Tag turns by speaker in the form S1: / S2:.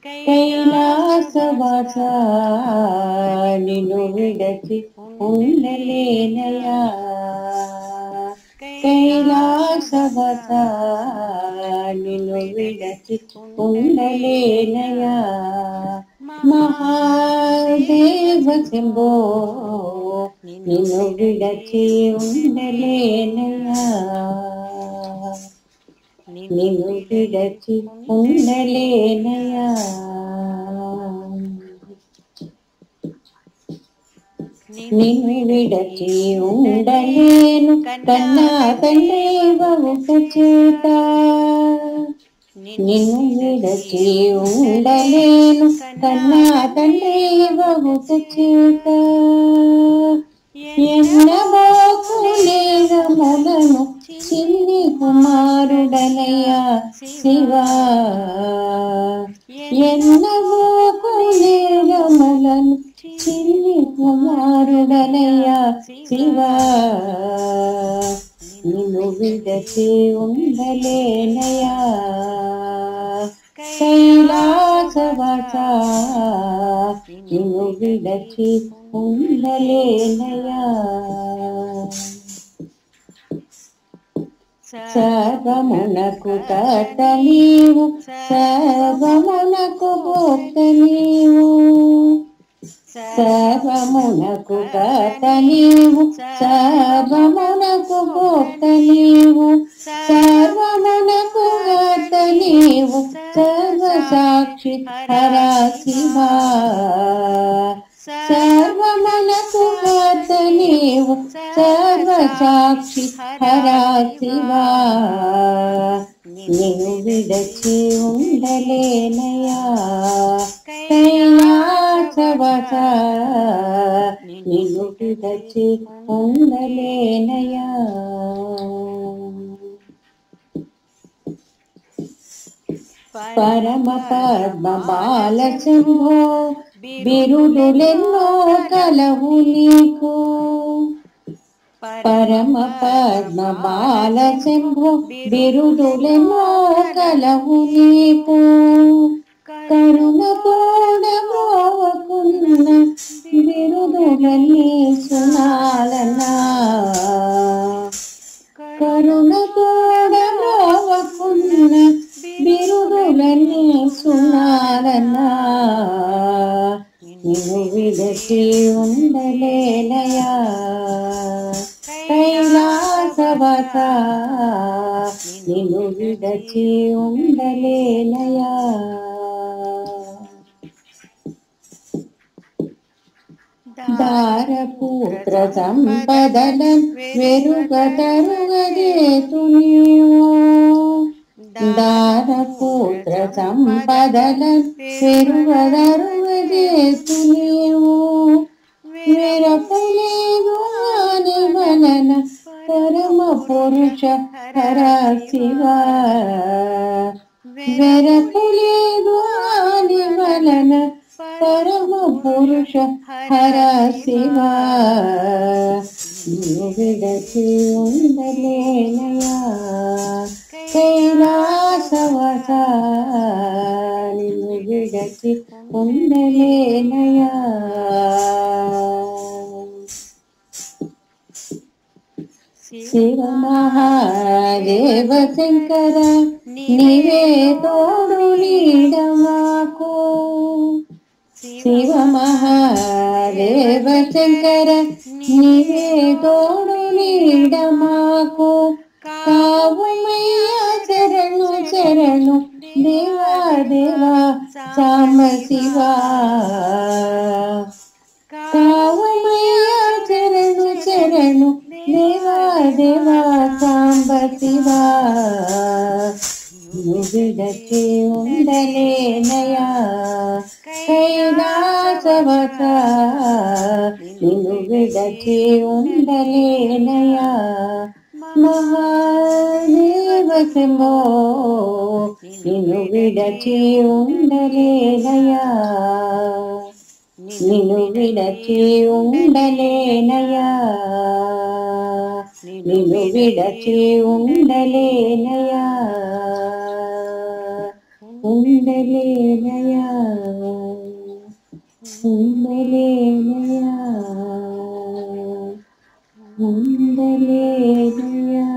S1: కైలాసవాస నిన్ను విడచి ఉండలేనయా కైలాసవాస నిన్ను విడచి ఉండలేనయా మహాదేవ శంభో నిన్ను విడచి ఉండలేనయా నిన్ను విడచి ఉండలేనయా నిన్ను విడచి ఉండలేను కన్నా తండ్రి ఒక చేత నిన్ను విడచి ఉండలేను కన్నా తండ్రి ఒక చేత ఎన్నబోకు నేరములను చిన్ని కుమారుడనయ్యా శివా ఎన్నబోకు నేరములను చిన్ని కుమారుడనయ్యా శివా నిన్ను విడచి ఉండలేనయా కైలాసవాస నిన్ను విడచి ఉండలేనయా సర్వమునకు కర్త నీవు సర్వమునకు భోక్త నీవు సర్వమునకు కర్త నీవు సర్వమునకు భోక్త నీవు సర్వమునకు కర్త నీవు సర్వ సాక్షి హరా శివా సర్వమునకు కర్త నీవు సర్వ సాక్షి హరా శివా నిన్ను విడచి ఉండలేనయా కైలాసవస నిన్ను విడచి ఉండలేనయా పరమ పద్మ బాల శంభో బిరుదులెన్నో కలవు నీకు పరమ పద్మ బాల శంభో బిరుదులెన్నో కలవు నీకు కరుణ తోడ మోవకున్న బిరుదులన్నీ సునాలనా కరుణ తోడ మోవకున్న బిరుదులన్నీ సునాలనా నిన్ను విడచి ఉండలేనయా కైలాసవస నిన్ను విడచి ఉండలేనయా దారపుత్ర సంపదలన్ వెరుగతరుగదేతు నీవు దారపుత్ర సంపదలన్ వెరుగదరుగదేతు నీవు వెరపలేదు అని వలన పరమ పురుష హర శివా వెరపలేదు అని వలన పరమ పురుష హర శివా నిన్ను విడచి ఉండలేనయా కైలాసవస నిన్ను విడచి ఉండలేనయా శివ మహాదేవ శంకర నీవే తోడు నీడమాకు శివ మహాదేవ శంకర నీవే తోడు నీడమాకు కావుమయ్యా శరణు శరణు దేవా దేవా సామ శివా కావుమయ్యా శరణు శరణు దేవా దేవా సాంబ శివా నిన్ను విడచి ఉండలేనయా కైలాసవస నిన్ను విడచి ఉండలేనయా మహాదేవ శంభో నిన్ను విడచి ఉండలేనయా నిన్ను విడచి ఉండలేనయా నిన్ను విడచి ఉండలేనయా ఉండలేనయా ఉండలేనయా ఉండలేనయా